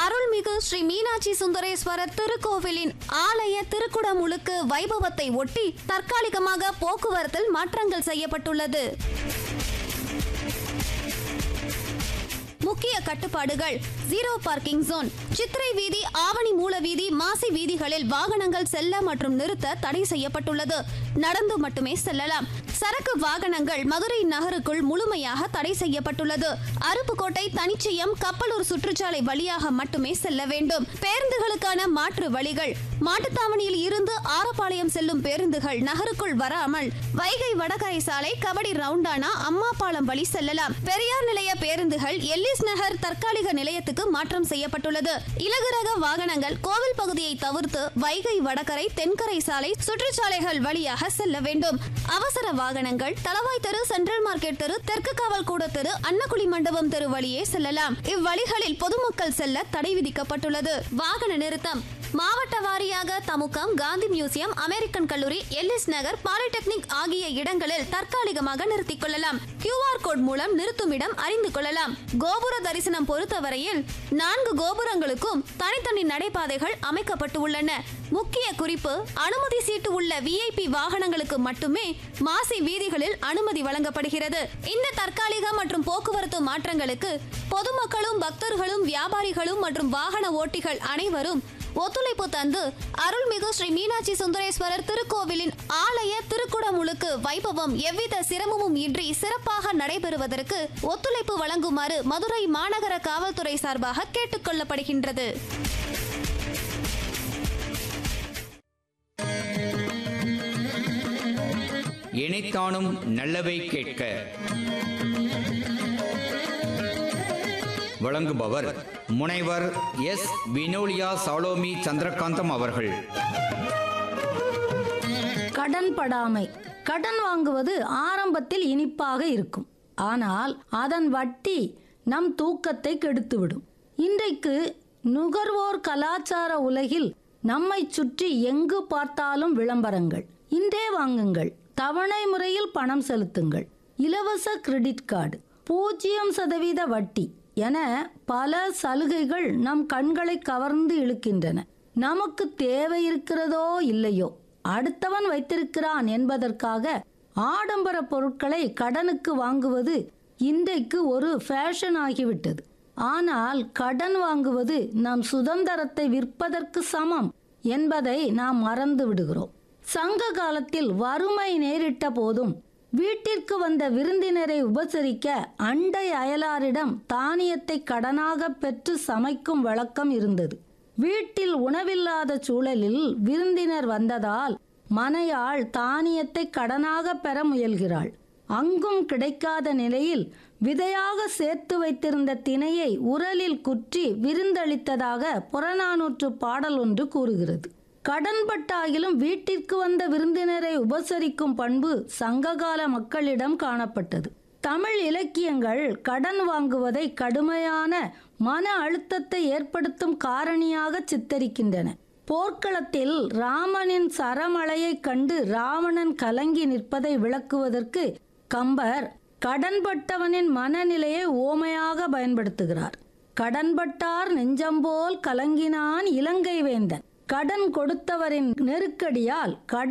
அருள்மிகு ஸ்ரீ மீனாட்சி சுந்தரேஸ்வரர் திருக்கோவிலின் ஆலய திருக்குடமுழுக்கு வைபவத்தை ஒட்டி தற்காலிகமாக போக்குவரத்தில் மாற்றங்கள் செய்யப்பட்டுள்ளது முக்கிய கட்டுப்பாடுகள் ஜீரோ பார்க்கிங் ஜோன் சித்திரை வீதி ஆவணி மூல வீதி மாசி வீதிகளில் வாகனங்கள் செல்ல மற்றும் நிறுத்த தடை செய்யப்பட்டுள்ளது நடந்து மட்டுமே செல்லலாம் சரக்கு வாகனங்கள் மதுரை நகருக்குள் முழுமையாக தடை செய்யப்பட்டுள்ளது அருப்புக்கோட்டை தனிச்சயம் கப்பலூர் சுற்றுச்சாலை வழியாக மட்டுமே செல்ல வேண்டும் பேருந்துகளுக்கான மாற்று வழிகள் மாட்டுத்தாவணியில் இருந்து ஆரப்பாளையம் செல்லும் பேருந்துகள் நகருக்குள் வராமல் வைகை வடகரை சாலை கபடி ரவுண்டானா அம்மாபாளையம் வழி செல்லலாம் பெரியார் நிலைய பேருந்துகள் எல்லிஸ் நகர் தற்காலிக நிலையத்துக்கு மாற்றம் செய்யப்பட்டுள்ளது இலகுரக வாகனங்கள் கோவில் பகுதியை தவிர்த்து வைகை வடகரை தென்கரை சாலை சுற்றுச்சாலைகள் வழியாக செல்ல வேண்டும் அவசர வாகனங்கள் தளவாய் தெரு சென்ட்ரல் மார்க்கெட் தெரு தெற்கு காவல் கூட தெரு அன்னக்குழி மண்டபம் தெரு வழியே செல்லலாம் இவ்வழிகளில் பொதுமக்கள் செல்ல தடை விதிக்கப்பட்டுள்ளது வாகன நிறுத்தம் மாவட்ட வாரியாக தமுகம் காந்தி மியூசியம் அமெரிக்கன் கல்லூரி எல்லிஸ் நகர் பாலிடெக்னிக் ஆகிய இடங்களில் தற்காலிகமாக நிறுத்திக் கொள்ளலாம் கியூஆர் கோட் மூலம் நிறுத்துமிடம் அறிந்து கொள்ளலாம் கோபுர தரிசனம் பொறுத்தவரையில் நான்கு கோபுரங்களுக்கும் தனித்தனி நடைபாதைகள் அமைக்கப்பட்டு உள்ளன முக்கிய குறிப்பு அனுமதி சீட்டு உள்ள விஐபி வாகனங்களுக்கு மட்டுமே மாசி வீதிகளில் அனுமதி வழங்கப்படுகிறது இந்த தற்காலிக மற்றும் போக்குவரத்து மாற்றங்களுக்கு பொதுமக்களும் பக்தர்களும் வியாபாரிகளும் மற்றும் வாகன ஓட்டிகள் அனைவரும் ஒத்துழைப்பு தந்து அருள்மிகு ஸ்ரீ மீனாட்சி சுந்தரேஸ்வரர் திருக்கோவிலின் ஆலய திருக்குடமுழுக்கு வைபவம் எவ்வித சிரமமும் இன்றி சிறப்பாக நடைபெறுவதற்கு ஒத்துழைப்பு வழங்குமாறு மதுரை மாநகர காவல்துறை சார்பாக கேட்டுக்கொள்ளப்படுகின்றது இணைத்தானும் நல்லவை கேட்க வழங்குபவர் முனைவர் எஸ் வினோலியா சாலோமி சந்திரகாந்தம் அவர்கள் கடன் படாமை கடன் வாங்குவது ஆரம்பத்தில் இனிப்பாக இருக்கும் ஆனால் அதன் வட்டி நம் தூக்கத்தை கெடுத்துவிடும் இன்றைக்கு நுகர்வோர் கலாச்சார உலகில் நம்மை சுற்றி எங்கு பார்த்தாலும் விளம்பரங்கள் இன்றே வாங்குங்கள் தவணை முறையில் பணம் செலுத்துங்கள் இலவச கிரெடிட் கார்டு பூஜ்ஜியம் சதவீத வட்டி என பல சலுகைகள் நம் கண்களை கவர்ந்து இழுக்கின்றன நமக்கு தேவை இருக்கிறதோ இல்லையோ அடுத்தவன் வைத்திருக்கிறான் என்பதற்காக ஆடம்பர பொருட்களை கடனுக்கு வாங்குவது இன்றைக்கு ஒரு ஃபேஷன் ஆகிவிட்டது ஆனால் கடன் வாங்குவது நம் சுதந்திரத்தை விற்பதற்கு சமம் என்பதை நாம் மறந்து விடுகிறோம் சங்க காலத்தில் வறுமை நேரிட்ட போதும் வீட்டிற்கு வந்த விருந்தினரை உபசரிக்க அண்டை அயலாரிடம் தானியத்தை கடனாக பெற்று சமைக்கும் வழக்கம் இருந்தது வீட்டில் உணவில்லாத சூழலில் விருந்தினர் வந்ததால் மனையாள் தானியத்தை கடனாக பெற முயல்கிறாள் அங்கும் கிடைக்காத நிலையில் விதையாக சேர்த்து வைத்திருந்த திணையை உரலில் குற்றி விருந்தளித்ததாக புறநானூற்று பாடல் ஒன்று கூறுகிறது கடன்பட்டாகிலும் வீட்டிற்கு வந்த விருந்தினரை உபசரிக்கும் பண்பு சங்ககால மக்களிடம் காணப்பட்டது தமிழ் இலக்கியங்கள் கடன் வாங்குவதை கடுமையான மன அழுத்தத்தை ஏற்படுத்தும் காரணியாக சித்தரிக்கின்றன போர்க்களத்தில் ராமனின் சரமழையைக் கண்டு ராவணன் கலங்கி நிற்பதை விளக்குவதற்கு கம்பர் கடன்பட்டவனின் மனநிலையை ஓமையாக பயன்படுத்துகிறார் கடன்பட்டார் நெஞ்சம்போல் கலங்கினான் இலங்கை வேந்தன் கடன் கொடுத்தவரின் நெருக்கடியால் கடன்